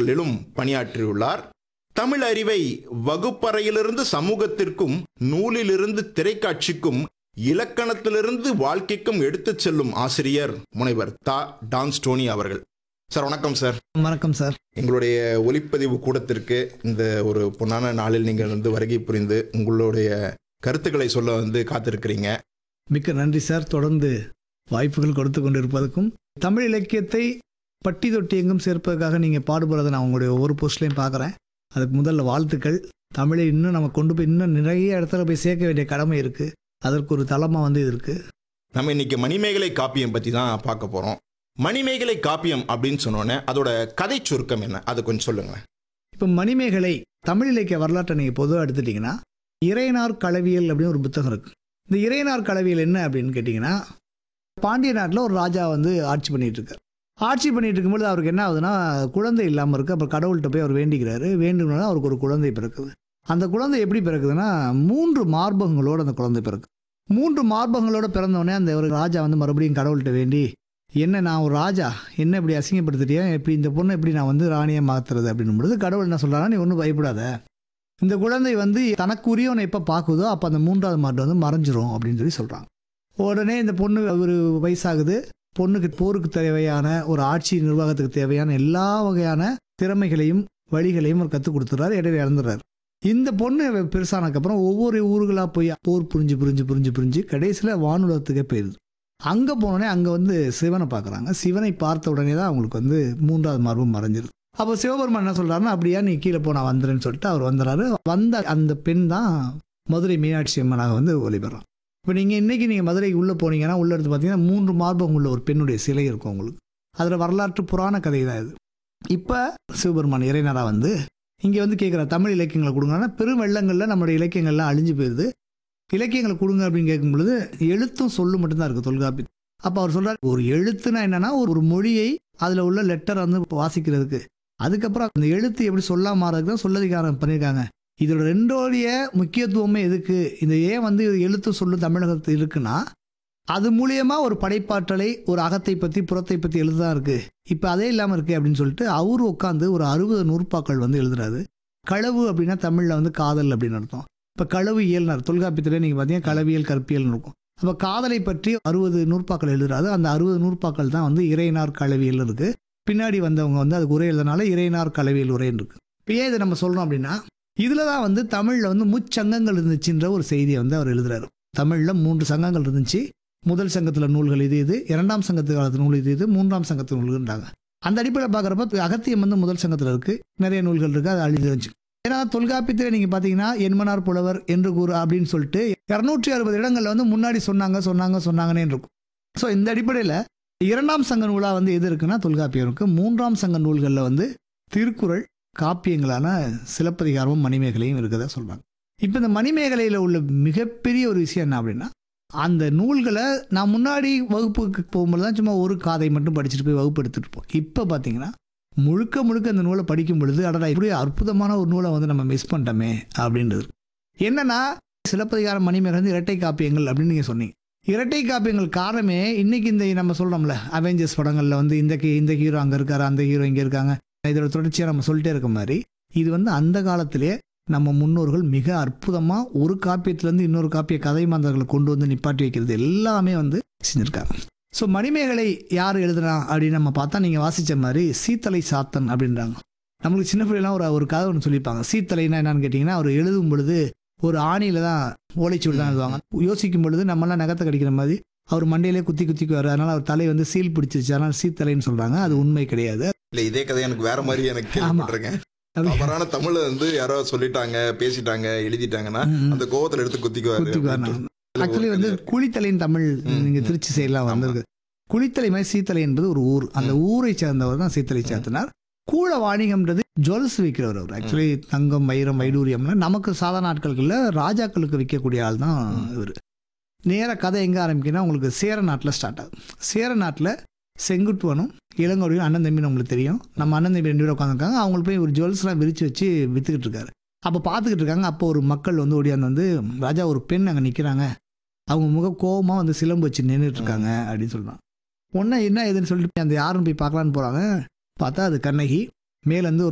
நாட்களிலும் பணியாற்றியுள்ளார் தமிழ் அறிவை வகுப்பறையிலிருந்து சமூகத்திற்கும் நூலிலிருந்து திரைக்காட்சிக்கும் இலக்கணத்திலிருந்து வாழ்க்கைக்கும் எடுத்துச் செல்லும் ஆசிரியர் முனைவர் தா டான்ஸ்டோனி அவர்கள் சார் வணக்கம் சார் வணக்கம் சார் எங்களுடைய ஒலிப்பதிவு கூடத்திற்கு இந்த ஒரு பொன்னான நாளில் நீங்கள் வந்து வருகை புரிந்து உங்களுடைய கருத்துக்களை சொல்ல வந்து காத்திருக்கிறீங்க மிக்க நன்றி சார் தொடர்ந்து வாய்ப்புகள் கொடுத்து கொண்டிருப்பதற்கும் தமிழ் இலக்கியத்தை பட்டி தொட்டி எங்கும் சேர்ப்பதற்காக நீங்கள் பாடுபடுறதை நான் உங்களுடைய ஒவ்வொரு போஸ்ட்லையும் பார்க்குறேன் அதுக்கு முதல்ல வாழ்த்துக்கள் தமிழை இன்னும் நம்ம கொண்டு போய் இன்னும் நிறைய இடத்துல போய் சேர்க்க வேண்டிய கடமை இருக்குது அதற்கு ஒரு தளமாக வந்து இது இருக்குது நம்ம இன்னைக்கு மணிமேகலை காப்பியம் பற்றி தான் பார்க்க போகிறோம் மணிமேகலை காப்பியம் அப்படின்னு சொன்னோன்னே அதோட கதை சுருக்கம் என்ன அது கொஞ்சம் சொல்லுங்களேன் இப்போ மணிமேகலை தமிழ் இலக்கிய வரலாற்றை நீங்கள் பொதுவாக எடுத்துட்டிங்கன்னா இறையனார் களவியல் அப்படின்னு ஒரு புத்தகம் இருக்குது இந்த இறையனார் களவியல் என்ன அப்படின்னு கேட்டிங்கன்னா பாண்டிய நாட்டில் ஒரு ராஜா வந்து ஆட்சி பண்ணிட்டு இருக்கார் ஆட்சி பண்ணிட்டு இருக்கும்போது அவருக்கு என்ன ஆகுதுன்னா குழந்தை இல்லாமல் இருக்கு அப்புறம் கடவுள்கிட்ட போய் அவர் வேண்டிக்கிறாரு வேண்டுனா அவருக்கு ஒரு குழந்தை பிறக்குது அந்த குழந்தை எப்படி பிறக்குதுன்னா மூன்று மார்பகங்களோட அந்த குழந்தை பிறக்கு மூன்று மார்பகங்களோட பிறந்தவொடனே அந்த ஒரு ராஜா வந்து மறுபடியும் கடவுள்கிட்ட வேண்டி என்ன நான் ஒரு ராஜா என்ன இப்படி அசிங்கப்படுத்திட்டியா எப்படி இந்த பொண்ணை எப்படி நான் வந்து ராணியை மாத்துறது அப்படின்னும் பொழுது கடவுள் என்ன சொல்றாருன்னா நீ ஒன்றும் பயப்படாத இந்த குழந்தை வந்து தனக்குரியவனை எப்போ பார்க்குதோ அப்போ அந்த மூன்றாவது மாட்டு வந்து மறைஞ்சிரும் அப்படின்னு சொல்லி சொல்கிறாங்க உடனே இந்த பொண்ணு ஒரு வயசாகுது பொண்ணுக்கு போருக்கு தேவையான ஒரு ஆட்சி நிர்வாகத்துக்கு தேவையான எல்லா வகையான திறமைகளையும் வழிகளையும் அவர் கற்றுக் கொடுத்துறாரு இடையில இறந்துடுறாரு இந்த பொண்ணு பெருசானதுக்கப்புறம் ஒவ்வொரு ஊர்களாக போய் போர் புரிஞ்சு புரிஞ்சு புரிஞ்சு புரிஞ்சு கடைசியில் வானுலகத்துக்கே போயிடுது அங்கே போனோடனே அங்கே வந்து சிவனை பார்க்குறாங்க சிவனை பார்த்த உடனே தான் அவங்களுக்கு வந்து மூன்றாவது மார்பும் மறைஞ்சிருது அப்போ சிவபெருமான் என்ன சொல்கிறாருன்னா அப்படியா நீ கீழே போ நான் வந்துடுறேன்னு சொல்லிட்டு அவர் வந்துடுறாரு வந்த அந்த பெண் தான் மதுரை மீனாட்சி அம்மனாக வந்து ஒளிபெறான் இப்போ நீங்கள் இன்றைக்கி நீங்கள் மதுரைக்கு உள்ளே போனீங்கன்னா உள்ளே எடுத்து பார்த்தீங்கன்னா மூன்று மார்பகம் உள்ள ஒரு பெண்ணுடைய சிலை இருக்கும் உங்களுக்கு அதில் வரலாற்று புராண கதை தான் இது இப்போ சிவபெருமான் இறைநரா வந்து இங்கே வந்து கேட்குற தமிழ் இலக்கியங்களை கொடுங்கன்னா பெரும் வெள்ளங்களில் நம்மளுடைய இலக்கியங்கள்லாம் அழிஞ்சு போயிடுது இலக்கியங்களை கொடுங்க அப்படின்னு கேட்கும் பொழுது எழுத்தும் சொல்லும் மட்டும்தான் இருக்குது தொல்காப்பி அப்போ அவர் சொல்றார் ஒரு எழுத்துனா என்னன்னா ஒரு ஒரு மொழியை அதில் உள்ள லெட்டர் வந்து வாசிக்கிறதுக்கு அதுக்கப்புறம் அந்த எழுத்து எப்படி சொல்லாம மாறதுக்கு தான் சொல்லதிகாரம் பண்ணியிருக்காங்க இதோட ரெண்டோடைய முக்கியத்துவமே எதுக்கு இந்த ஏன் வந்து எழுத்து சொல்லு தமிழகத்தில் இருக்குன்னா அது மூலியமா ஒரு படைப்பாற்றலை ஒரு அகத்தை பற்றி புறத்தை பற்றி எழுதுதான் இருக்கு இப்போ அதே இல்லாமல் இருக்கு அப்படின்னு சொல்லிட்டு அவர் உட்காந்து ஒரு அறுபது நூற்பாக்கள் வந்து எழுதுறாரு களவு அப்படின்னா தமிழில் வந்து காதல் அப்படின்னு அர்த்தம் இப்போ களவு இயல்னார் தொல்காப்பியத்தில் நீங்கள் பார்த்தீங்கன்னா களவியல் கற்பியல்னு இருக்கும் அப்போ காதலை பற்றி அறுபது நூற்பாக்கள் எழுதுறாரு அந்த அறுபது நூற்பாக்கள் தான் வந்து இறையினார் களவியல் இருக்கு பின்னாடி வந்தவங்க வந்து அதுக்கு உரை எழுதினால இறையினார் களவியல் உரைன்னு இருக்கு இப்போ ஏன் இதை நம்ம சொல்றோம் அப்படின்னா இதில் தான் வந்து தமிழில் வந்து முச்சங்கங்கள் இருந்துச்சுன்ற ஒரு செய்தியை வந்து அவர் எழுதுறாரு தமிழில் மூன்று சங்கங்கள் இருந்துச்சு முதல் சங்கத்தில் நூல்கள் இது இது இரண்டாம் சங்கத்து காலத்து நூல் இது இது மூன்றாம் சங்கத்து நூல்கள்ன்றாங்க அந்த அடிப்படையில் பார்க்குறப்ப அகத்தியம் வந்து முதல் சங்கத்தில் இருக்கு நிறைய நூல்கள் இருக்கு அது அழிந்து வச்சு ஏன்னா தொல்காப்பியத்தில் நீங்கள் பார்த்தீங்கன்னா என்மனார் புலவர் என்று கூறு அப்படின்னு சொல்லிட்டு இரநூற்றி அறுபது இடங்களில் வந்து முன்னாடி சொன்னாங்க சொன்னாங்க சொன்னாங்கன்னே இருக்கும் ஸோ இந்த அடிப்படையில் இரண்டாம் சங்க நூலாக வந்து எது இருக்குன்னா தொல்காப்பியம் இருக்கு மூன்றாம் சங்க நூல்களில் வந்து திருக்குறள் காப்பியங்களான சிலப்பதிகாரமும் மணிமேகலையும் இருக்கதா சொல்கிறாங்க இப்போ இந்த மணிமேகலையில் உள்ள மிகப்பெரிய ஒரு விஷயம் என்ன அப்படின்னா அந்த நூல்களை நான் முன்னாடி வகுப்புக்கு போகும்போது தான் சும்மா ஒரு காதை மட்டும் படிச்சுட்டு போய் வகுப்பு எடுத்துகிட்டு இருப்போம் இப்போ பார்த்தீங்கன்னா முழுக்க முழுக்க அந்த நூலை படிக்கும் பொழுது அடடா இப்படி அற்புதமான ஒரு நூலை வந்து நம்ம மிஸ் பண்ணிட்டோமே அப்படின்றது என்னன்னா சிலப்பதிகாரம் மணிமேகலை வந்து இரட்டை காப்பியங்கள் அப்படின்னு நீங்கள் சொன்னீங்க இரட்டை காப்பியங்கள் காரணமே இன்னைக்கு இந்த நம்ம சொல்கிறோம்ல அவெஞ்சர்ஸ் படங்களில் வந்து இந்த கீ- இந்த ஹீரோ அங்கே இருக்காரு அந்த ஹீரோ இங்கே இருக்காங்க இதோட தொடர்ச்சியாக நம்ம சொல்லிட்டே இருக்க மாதிரி இது வந்து அந்த காலத்திலேயே நம்ம முன்னோர்கள் மிக அற்புதமாக ஒரு காப்பியத்திலேருந்து இன்னொரு காப்பிய கதை மாந்தர்களை கொண்டு வந்து நிப்பாட்டி வைக்கிறது எல்லாமே வந்து செஞ்சுருக்காங்க ஸோ மணிமேகலை யார் எழுதுனா அப்படின்னு நம்ம பார்த்தா நீங்கள் வாசித்த மாதிரி சீத்தலை சாத்தன் அப்படின்றாங்க நம்மளுக்கு சின்ன பிள்ளைலாம் ஒரு ஒரு கதை ஒன்று சொல்லியிருப்பாங்க சீத்தலைன்னா என்னன்னு கேட்டிங்கன்னா அவர் எழுதும் பொழுது ஒரு ஆணியில தான் ஓலைச்சுவடி தான் எழுதுவாங்க யோசிக்கும் பொழுது நம்மளாம் நகத்தை கடிக்கிற மாதிரி அவர் மண்டையிலே குத்தி குத்திக்குவார் அதனால அவர் தலை வந்து சீல் பிடிச்சிருச்சு அதனால சீத்தலைன்னு சொல்றாங்க அது உண்மை கிடையாது இல்ல இதே கதை எனக்கு வேற மாதிரி எனக்கு ஆமா. கேள்விப்பட்டிருக்கேன் அது- தவறான தமிழ வந்து யாரோ சொல்லிட்டாங்க பேசிட்டாங்க எழுதிட்டாங்கன்னா ம், அந்த கோவத்துல எடுத்து குத்திக்குவாரு குத்திக்குவார் அப்படின்ட்டு. ஆக்சுவலி வந்து குளித்தலைன்னு தமிழ் ம், நீங்க ம். திருச்சி சைட்லாம் ஆமா. வந்திருக்கு குளித்தலை மாதிரி சீத்தலை என்பது ஒரு ஊர் அந்த ஊரை சேர்ந்தவர் தான் சீத்தலை சாத்தினார் கூழ வாணிகம்ன்றது ஜுவல்ஸ் விற்கிறவர் அவர் ஆக்சுவலி தங்கம் வைரம் வைடூரியம்னா நமக்கு சாதாரண நாட்களுக்குள்ள ராஜாக்களுக்கு விற்கக்கூடிய ஆள் தான் இவர் நேர கதை எங்கே ஆரம்பிக்குன்னா உங்களுக்கு சேர நாட்டில் ஸ்டார்ட் ஆகுது சேர நாட்டில் செங்குட்டுவனும் இளங்கோடியும் அண்ணன் தம்பின்னு உங்களுக்கு தெரியும் நம்ம அண்ணன் தம்பி ரெண்டு பேரும் உட்காந்துருக்காங்க அவங்களுக்கு போய் ஒரு ஜுவல்ஸ்லாம் விரிச்சு வச்சு வித்துக்கிட்டு இருக்காரு அப்போ பார்த்துக்கிட்டு இருக்காங்க அப்போ ஒரு மக்கள் வந்து ஓடியாந்து வந்து ராஜா ஒரு பெண் அங்கே நிற்கிறாங்க அவங்க முக கோவமாக வந்து சிலம்பு வச்சு நின்றுட்டு இருக்காங்க அப்படின்னு சொல்றான் உடனே என்ன ஏதுன்னு சொல்லிட்டு அந்த யாருன்னு போய் பார்க்கலான்னு போகிறாங்க பார்த்தா அது கண்ணகி மேலேருந்து ஒரு